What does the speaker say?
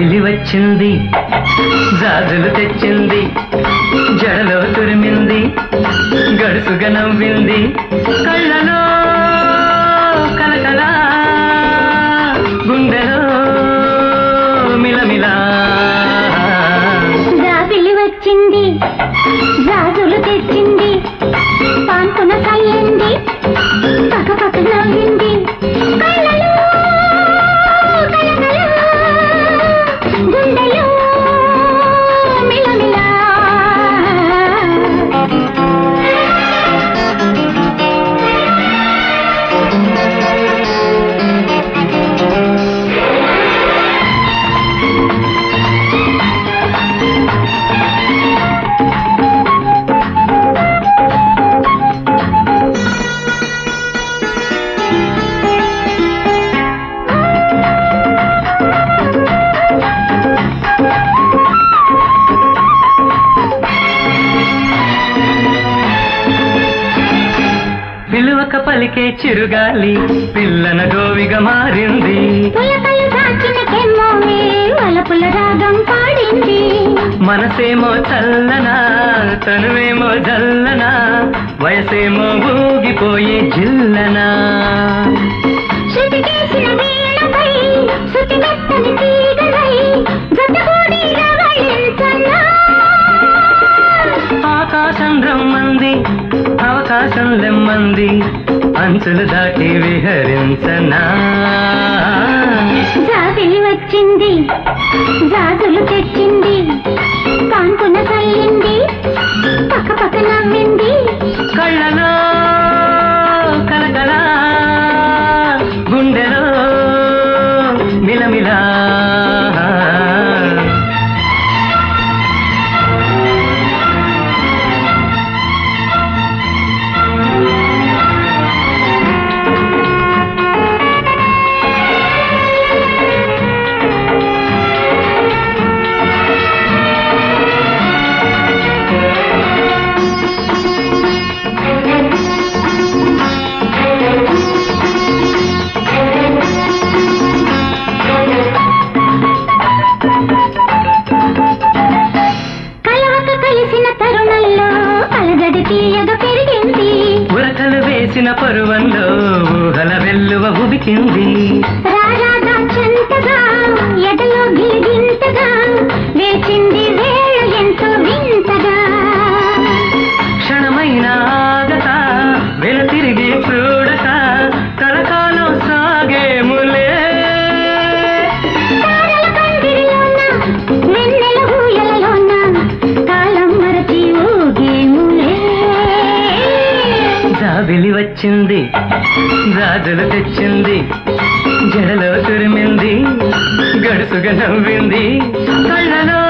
జాబిలి వచ్చింది జాజులు తెచ్చింది జడలో తురిమింది గడుసుగా నవ్వింది కళ్ళలో కలకల గుండెలో మిలమిలా జాబిలి వచ్చింది జాజులు తెచ్చింది పాన్పున చల్లింది పక్క పక్క నవ్వింది కళ్ళలో కలకల గుండెలో మిలమిలా పిలువక పలికే చిరుగాలి పిల్లన గోవిగా మారింది పులకలు దాచిన కెమ్మోవే వలపుల రాగం పాడింది మనసేమో చల్లనా తనువేమో జల్లనా వయసేమో ఊగిపోయే జిల్లనా శృతికేసిన వీణపై శృతి మెత్తని తీగలై జతగూడి రవళించనా ఆకాశం రమ్మంది అవకాశం లెమ్మంది అంచులు దాటి విహరించనా జాబిలి వచ్చింది జాజులు తెచ్చింది కాన్పున చల్లింది పక్క పక్క నవ్వింది కళ్ళలో కలకల గుండెలో మిలమిలా కలవక కలిసిన తరుణంలో అలజడి తీయగా పెరిగింది ఉరకలు వేసిన పరువంలో ఊహల వెల్లువ ఉబికింది రారాగా చెంతగా ఎదలో గిలిగింతగా వేచింది వేళ ఎంతో వింతగా క్షణమైన ఆగత వెల తిరిగి చూడక కలకాలం సాగేములే తారల పందిరిలోన వెన్నెల ఊయలలోన కాలం మరచి ఊగేములే జాబిలి వచ్చింది జాజులు తెచ్చింది జడలో తురిమింది గడుసుగా నవ్వింది కళ్ళలో